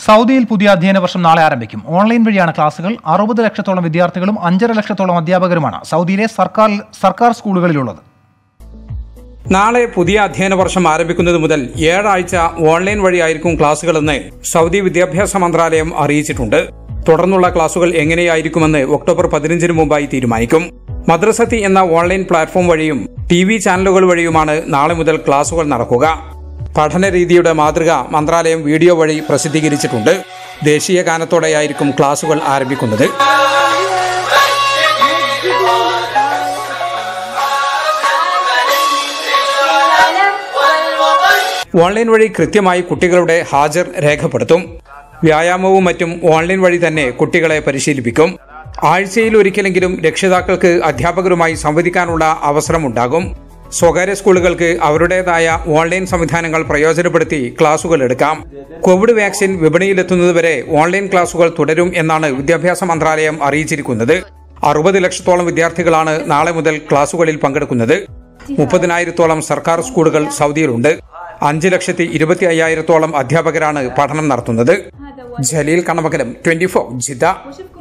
സൗദിയിൽ പുതിയ അധ്യയന വർഷം നാളെ ആരംഭിക്കും ഓൺലൈൻ വഴിയാണ് ക്ലാസുകൾ അറുപത് ലക്ഷത്തോളം വിദ്യാർത്ഥികളും അഞ്ചര ലക്ഷത്തോളം അധ്യാപകരുമാണ് സൗദിയിലെ സർക്കാർ സർക്കാർ സ്കൂളുകളിലുള്ളത് നാളെ പുതിയ അധ്യയന വർഷം ആരംഭിക്കുന്നത് മുതൽ ഏഴാഴ്ച ഓൺലൈൻ വഴിയായിരിക്കും ക്ലാസുകളെന്ന് സൗദി വിദ്യാഭ്യാസ മന്ത്രാലയം അറിയിച്ചിട്ടുണ്ട് തുടർന്നുള്ള ക്ലാസുകൾ എങ്ങനെയായിരിക്കുമെന്ന് ഒക്ടോബർ പതിനഞ്ചിന് മുമ്പായി തീരുമാനിക്കും മദ്രസത്തി എന്ന ഓൺലൈൻ പ്ലാറ്റ്ഫോം വഴിയും ടി വി ചാനലുകൾ വഴിയുമാണ് നാളെ മുതൽ ക്ലാസുകൾ നടക്കുക പഠന രീതിയുടെ മാതൃക മന്ത്രാലയം വീഡിയോ വഴി പ്രസിദ്ധീകരിച്ചിട്ടുണ്ട് ദേശീയ ഗാനത്തോടെയായിരിക്കും ക്ലാസുകൾ ആരംഭിക്കുന്നത് ഓൺലൈൻ വഴി കൃത്യമായി കുട്ടികളുടെ ഹാജർ രേഖപ്പെടുത്തും വ്യായാമവും മറ്റും ഓൺലൈൻ വഴി തന്നെ കുട്ടികളെ പരിശീലിപ്പിക്കും ആഴ്ചയിൽ ഒരിക്കലെങ്കിലും രക്ഷിതാക്കൾക്ക് അധ്യാപകരുമായി സംവദിക്കാനുള്ള അവസരമുണ്ടാകും സ്വകാര്യ സ്കൂളുകൾക്ക് അവരുടേതായ ഓൺലൈൻ സംവിധാനങ്ങൾ പ്രയോജനപ്പെടുത്തി ക്ലാസുകൾ എടുക്കാം കോവിഡ് വാക്സിൻ വിപണിയിലെത്തുന്നതുവരെ ഓൺലൈൻ ക്ലാസുകൾ തുടരും എന്നാണ് വിദ്യാഭ്യാസ മന്ത്രാലയം അറിയിച്ചിരിക്കുന്നത് അറുപത് ലക്ഷത്തോളം വിദ്യാർത്ഥികളാണ് നാളെ മുതൽ ക്ലാസുകളിൽ പങ്കെടുക്കുന്നത് മുപ്പതിനായിരത്തോളം സർക്കാർ സ്കൂളുകൾ സൗദിയിലുണ്ട് അഞ്ച് ലക്ഷത്തി ഇരുപത്തി അയ്യായിരത്തോളം അധ്യാപകരാണ് പഠനം നടത്തുന്നത് ജലീൽ കണമകലം ട്വന്റി ഫോർ ജിദ്ദ